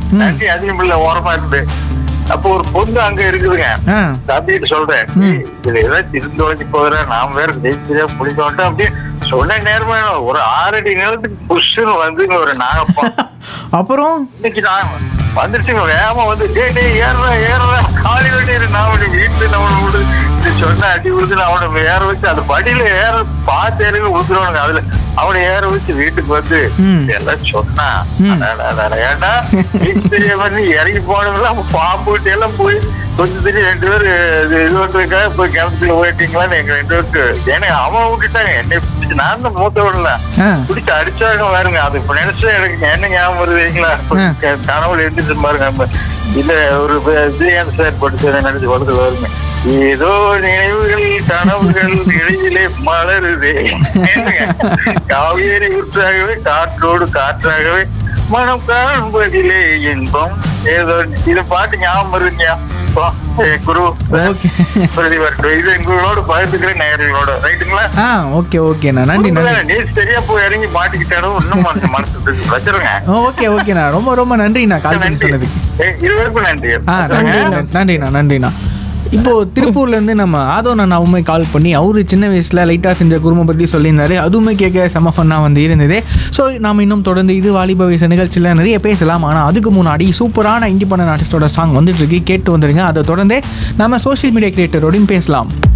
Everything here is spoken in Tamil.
தண்ணி அதிகம் இல்ல ஓரமா இருந்து அப்போ ஒரு பொண்ணு அங்க இருக்குதுங்க ஆ தம்பிட்டு சொல்றேன் "ஏய், இதுல ஏதாவது திருந்து வச்சு போதுற நாம் வேற ஜெயிச்சியா பிடிச்சோம் அப்படியே சொன்ன நேரமா ஒரு ஆறடி நேரத்துக்கு புஷ்ஷுன்னு வந்துங்க ஒரு நாகப்பா அப்புறம் இன்னைக்கு நான் வந்துருச்சுங்க வேகமா வந்து டே டே ஏறுறா ஏறுறா காலி வண்டியில நான் அவனை வீட்டுல நம்மள விடு இது சொன்ன அடி விடுது அவனை ஏற வச்சு அந்த படியில ஏற பார்த்து இறங்கி விழுந்துருவானுங்க அதுல அவனை ஏற வச்சு வீட்டுக்கு வந்து ம். எல்லாம் சொன்னா ம். அடடா, அடடா, ஏன்டா வீட்டு தெரிய பண்ணி இறங்கி போனவங்களா பாம்பு விட்டு எல்லாம் போய் கொஞ்சம் தெரியும் ரெண்டு பேரும் இது இது பண்றதுக்காக போய் கிணத்துல போயிட்டீங்களான்னு எங்க ரெண்டு பேருக்கு ஏன்னா அவன் விட்டுட்டாங்க என்னை பிடிச்சி நான் தான் மூத்தவன்ல ஆ பிடிச்சு அடிச்சாங்க பாருங்க அது இப்ப நினைச்சா எனக்கு என்ன ஞாபகம் வருதுங்களா கனவுல எழுந்திரிச்சு பாருங்க நம்ம இல்ல ஒரு விஜயகாந்த் சார் படிச்சு நினைச்சு வருது வருங்க ஏதோ நினைவுகள் கனவுகள் இடையிலே மலருதே என்னங்க? காவேரி ஊற்றாகவே காற்றோடு காற்றாகவே மனம் காண்பதிலே இன்பம் ஏதோ இது பாட்டு ஞாபகம் வருதுங்க அப்பா, ஏ குரு ஓகே பிரதி வரட்டும் இது எங்களோட பகிர்ந்துக்கிறேன் நேயர்களோட ரைட்டுங்களா ஆ ஓகே ஓகேண்ணா நன்றி நன்றி நீ சரியா போய் இறங்கி மாட்டிக்கிட்டாலும் இன்னும் மனசு மனசு வச்சிருங்க ஓகே ஓகேண்ணா ரொம்ப ரொம்ப நன்றிண்ணா கால் பண்ணி நன்றி சொன்னதுக்கு ஏய், இருவருக்கும் நன்றி ஆ நன்றி நன்றிண்ணா நன்றிண்ணா இப்போ திருப்பூர்ல இருந்து நம்ம ஆதோ அண்ணாவுமே கால் பண்ணி அவரு சின்ன வயசுல லைட்டா செஞ்ச குடும்பம் பத்தி சொல்லியிருந்தாரு அதுவுமே கேட்க செம ஃபன்னா வந்து இருந்தது ஸோ நாம இன்னும் தொடர்ந்து இது வாலிப வயசு நிகழ்ச்சியில் நிறைய பேசலாம் ஆனால் அதுக்கு முன்னாடி சூப்பரான இண்டிபெண்டன்ட் ஆர்டிஸ்டோட சாங் வந்துட்டு இருக்கு கேட்டு வந்துருங்க அதை தொடர்ந்து நம்ம சோஷியல் மீடியா கிரியேட்டரோடையும் பேசலாம்